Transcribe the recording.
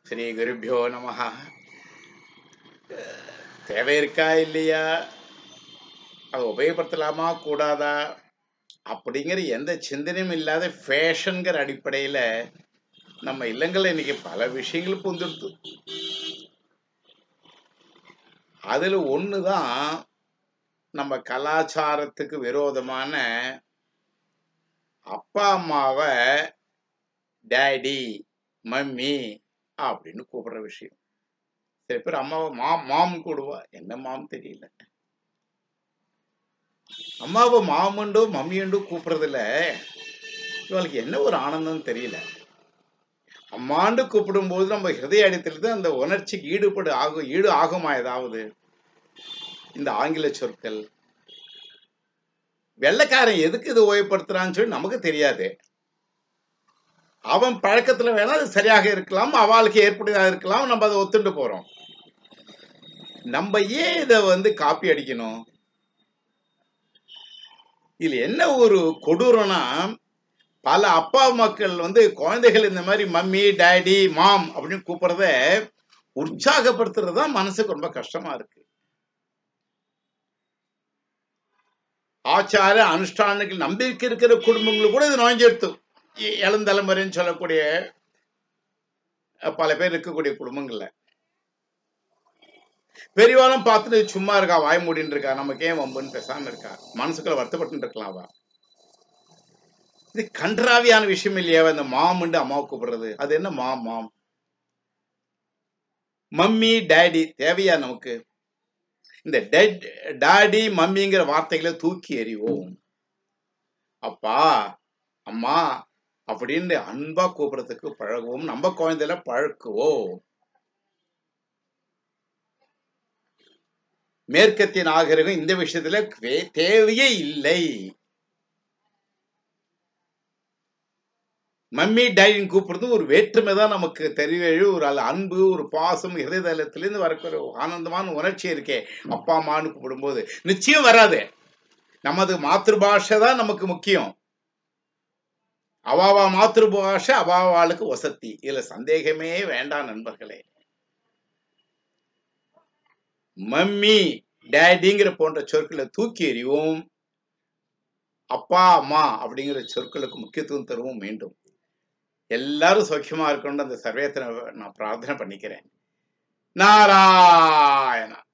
ஸ்ரீ குருபியோ நமஹ தேவை இருக்கா இல்லையா அதை உபயோகப்படுத்தலாமா கூடாதா அப்படிங்கிற எந்த சிந்தனையும் இல்லாத ஃபேஷன்கிற அடிப்படையில் நம்ம இல்லங்கள்ல இன்னைக்கு பல விஷயங்கள் புந்துடுது அதில் ஒன்று தான் நம்ம கலாச்சாரத்துக்கு விரோதமான அப்பா அம்மாவை டேடி மம்மி அப்படின்னு கூப்பிடுற விஷயம் சில பேர் அம்மாவை மாம் மாம் கூடுவா என்ன மாம் தெரியல அம்மாவை மாமண்டோ மம்மியண்டோ கூப்பிடுறதுல இவளுக்கு என்ன ஒரு ஆனந்தம் தெரியல அம்மாண்டு கூப்பிடும்போது நம்ம ஹிருதய அடித்தல் அந்த உணர்ச்சிக்கு ஈடுபடு ஆகும் ஈடு ஆகுமா ஏதாவது இந்த ஆங்கில சொற்கள் வெள்ளைக்காரன் எதுக்கு இது ஓய்வுபடுத்துறான்னு சொல்லி நமக்கு தெரியாது அவன் பழக்கத்துல வேணா அது சரியாக இருக்கலாம் அவளுக்கு ஏற்புடையதாக இருக்கலாம் நம்ம அதை ஒத்துண்டு போறோம் நம்ம ஏன் இதை வந்து காப்பி அடிக்கணும் இதுல என்ன ஒரு கொடூரம்னா பல அப்பா மக்கள் வந்து குழந்தைகள் இந்த மாதிரி மம்மி டேடி மாம் அப்படின்னு கூப்பிடுறத உற்சாகப்படுத்துறது தான் மனசுக்கு ரொம்ப கஷ்டமா இருக்கு ஆச்சார அனுஷ்டானங்கள் நம்பிக்கை இருக்கிற குடும்பங்களுக்கு கூட இது நுழைஞ்செடுத்து இளந்தலைமுறைன்னு சொல்லக்கூடிய பல பேர் இருக்கக்கூடிய குடும்பங்கள்ல பெரியவாளும் பார்த்துட்டு சும்மா இருக்கா வாய் மூடின்னு இருக்கா நமக்கு ஏன் வம்புன்னு பேசாம இருக்கா மனசுக்குள்ள வருத்தப்பட்டு இருக்கலாம் அவ இது கன்றாவியான விஷயம் இல்லையா இந்த மாமுண்டு அம்மாவை கூப்பிடுறது அது என்ன மாம் மாம் மம்மி டேடி தேவையா நமக்கு இந்த டெட் டாடி மம்மிங்கிற வார்த்தைகளை தூக்கி எறிவோம் அப்பா அம்மா அப்படின்னு அன்பா கூப்பிடுறதுக்கு பழகுவோம் நம்ம குழந்தையில பழக்குவோம் மேற்கத்திய நாகரிகம் இந்த விஷயத்துல தேவையே இல்லை மம்மி டைன்னு கூப்பிடுறது ஒரு வேற்றுமை தான் நமக்கு தெரியவே ஒரு அன்பு ஒரு பாசம் ஹிருதயத்திலிருந்து வரக்கூடிய ஆனந்தமான உணர்ச்சி இருக்கே அப்பா அம்மான்னு கூப்பிடும்போது நிச்சயம் வராது நமது மாத்திருபாஷை தான் நமக்கு முக்கியம் அவாவா மாத்திருபாஷை அவாவாளுக்கு வசதி இதுல சந்தேகமே வேண்டாம் நண்பர்களே மம்மி டேடிங்கிற போன்ற சொற்களை தூக்கி எறிவோம் அப்பா அம்மா அப்படிங்கிற சொற்களுக்கு முக்கியத்துவம் தருவோம் மீண்டும் எல்லாரும் சௌக்கியமா இருக்கணும்னு அந்த சர்வேத்தை நான் பிரார்த்தனை பண்ணிக்கிறேன் நாராயணா